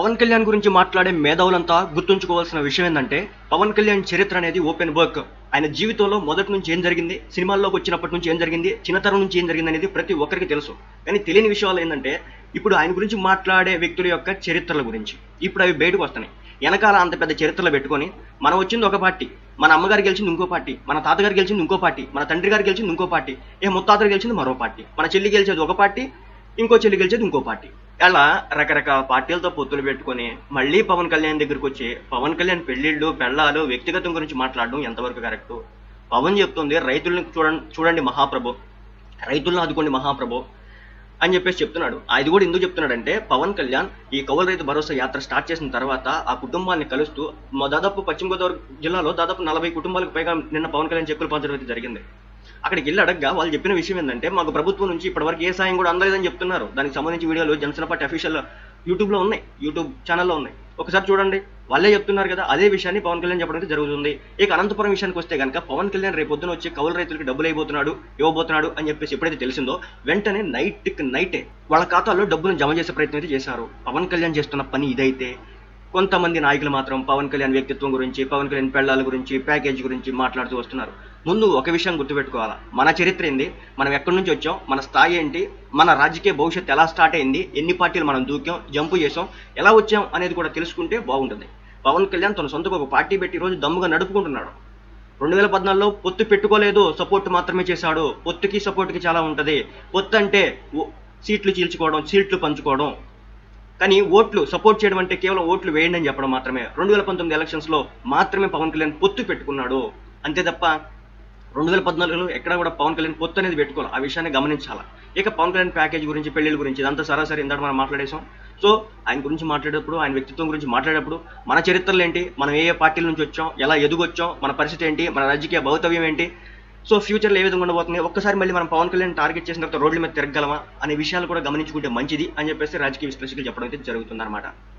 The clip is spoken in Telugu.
పవన్ కళ్యాణ్ గురించి మాట్లాడే మేధావులంతా గుర్తుంచుకోవాల్సిన విషయం ఏంటంటే పవన్ కళ్యాణ్ చరిత్ర అనేది ఓపెన్ వర్క్ ఆయన జీవితంలో మొదటి నుంచి ఏం జరిగింది సినిమాల్లోకి వచ్చినప్పటి నుంచి ఏం జరిగింది చిన్నతరం నుంచి ఏం జరిగింది అనేది ప్రతి ఒక్కరికి తెలుసు కానీ తెలియని విషయాలు ఏంటంటే ఇప్పుడు ఆయన గురించి మాట్లాడే వ్యక్తుల యొక్క చరిత్రల గురించి ఇప్పుడు అవి బయటకు వస్తున్నాయి వెనకాల అంత పెద్ద చరిత్రలు పెట్టుకొని మనం వచ్చింది ఒక పార్టీ మన అమ్మగారు గెలిచింది ఇంకో పార్టీ మన తాతగారు గెలిచింది ఇంకో పార్టీ మన తండ్రి గారు గెలిచింది ఇంకో పార్టీ ఏ ముత్తాతలు గెలిచింది మరో పార్టీ మన చెల్లి గెలిచేది ఒక పార్టీ ఇంకో చెల్లి గెలిచేది ఇంకో పార్టీ అలా రకరకాల పార్టీలతో పొత్తులు పెట్టుకొని మళ్ళీ పవన్ కళ్యాణ్ దగ్గరికి వచ్చి పవన్ కళ్యాణ్ పెళ్లిళ్ళు పెళ్ళాలు వ్యక్తిగతం గురించి మాట్లాడడం ఎంతవరకు కరెక్ట్ పవన్ చెప్తుంది రైతుల్ని చూడండి చూడండి మహాప్రభు రైతులను ఆదుకోండి మహాప్రభు అని చెప్పేసి చెప్తున్నాడు అది కూడా ఎందుకు చెప్తున్నాడంటే పవన్ కళ్యాణ్ ఈ కౌలు రైతు భరోసా యాత్ర స్టార్ట్ చేసిన తర్వాత ఆ కుటుంబాన్ని కలుస్తూ మ- దాదాపు పశ్చిమ గోదావరి జిల్లాలో దాదాపు నలభై కుటుంబాలకు పైగా నిన్న పవన్ కళ్యాణ్ చెక్కులు పంచడం అయితే జరిగింది అక్కడికి వెళ్ళి అడగగా వాళ్ళు చెప్పిన విషయం ఏంటంటే మాకు ప్రభుత్వం నుంచి ఇప్పటివరకు ఏ సాయం కూడా అందలేదని చెప్తున్నారు దానికి సంబంధించి వీడియోలు జనసేన పార్టీ అఫీషియల్ యూట్యూబ్లో ఉన్నాయి యూట్యూబ్ ఛానల్లో ఉన్నాయి ఒకసారి చూడండి వాళ్ళే చెప్తున్నారు కదా అదే విషయాన్ని పవన్ కళ్యాణ్ చెప్పడం అయితే జరుగుతుంది ఇక అనంతపురం విషయానికి వస్తే కనుక పవన్ కళ్యాణ్ రేపు పొద్దున వచ్చి కౌలు రైతులకు డబ్బులు అయిపోతున్నాడు ఇవ్వబోతున్నాడు అని చెప్పేసి ఎప్పుడైతే తెలిసిందో వెంటనే నైట్ నైటే వాళ్ళ ఖాతాలో డబ్బులను జమ చేసే ప్రయత్నం అయితే చేశారు పవన్ కళ్యాణ్ చేస్తున్న పని ఇదైతే కొంతమంది నాయకులు మాత్రం పవన్ కళ్యాణ్ వ్యక్తిత్వం గురించి పవన్ కళ్యాణ్ పెళ్ళాల గురించి ప్యాకేజ్ గురించి మాట్లాడుతూ వస్తున్నారు ముందు ఒక విషయం గుర్తుపెట్టుకోవాలా మన చరిత్ర ఏంది మనం ఎక్కడి నుంచి వచ్చాం మన స్థాయి ఏంటి మన రాజకీయ భవిష్యత్తు ఎలా స్టార్ట్ అయింది ఎన్ని పార్టీలు మనం దూకాం జంపు చేసాం ఎలా వచ్చాం అనేది కూడా తెలుసుకుంటే బాగుంటుంది పవన్ కళ్యాణ్ తన సొంతకు ఒక పార్టీ పెట్టి ఈ రోజు దమ్ముగా నడుపుకుంటున్నాడు రెండు వేల పద్నాలుగులో పొత్తు పెట్టుకోలేదు సపోర్ట్ మాత్రమే చేశాడు పొత్తుకి సపోర్ట్కి చాలా ఉంటుంది పొత్తు అంటే ఓ- సీట్లు చీల్చుకోవడం సీట్లు పంచుకోవడం కానీ ఓట్లు సపోర్ట్ చేయడం అంటే కేవలం ఓట్లు వేయండి అని చెప్పడం మాత్రమే రెండు వేల పంతొమ్మిది ఎలక్షన్స్ లో మాత్రమే పవన్ కళ్యాణ్ పొత్తు పెట్టుకున్నాడు అంతే తప్ప రెండు వేల పద్నాలుగులో ఎక్కడ కూడా పవన్ కళ్యాణ్ పొత్తు అనేది పెట్టుకోవాలి ఆ విషయాన్ని గమనించాలి ఇక పవన్ కళ్యాణ్ ప్యాకేజ్ గురించి పెళ్లిళ్ళ గురించి ఇదంతా సరాసరి ఇందాక మనం మాట్లాడేసాం సో ఆయన గురించి మాట్లాడేటప్పుడు ఆయన వ్యక్తిత్వం గురించి మాట్లాడేటప్పుడు మన చరిత్రలు ఏంటి మనం ఏ ఏ పార్టీల నుంచి వచ్చాం ఎలా ఎదుగొచ్చాం మన పరిస్థితి ఏంటి మన రాజకీయ భౌతవ్యం ఏంటి సో ఫ్యూచర్లో ఏ విధంగా ఉండబోతుంది ఒక్కసారి మళ్ళీ మనం పవన్ కళ్యాణ్ టార్గెట్ చేసిన తర్వాత రోడ్ల మీద తిరగలమా అనే విషయాలు కూడా గమనించుకుంటే మంచిది అని చెప్పేసి రాజకీయ విశ్లేషకులు చెప్పడం అయితే జరుగుతుంది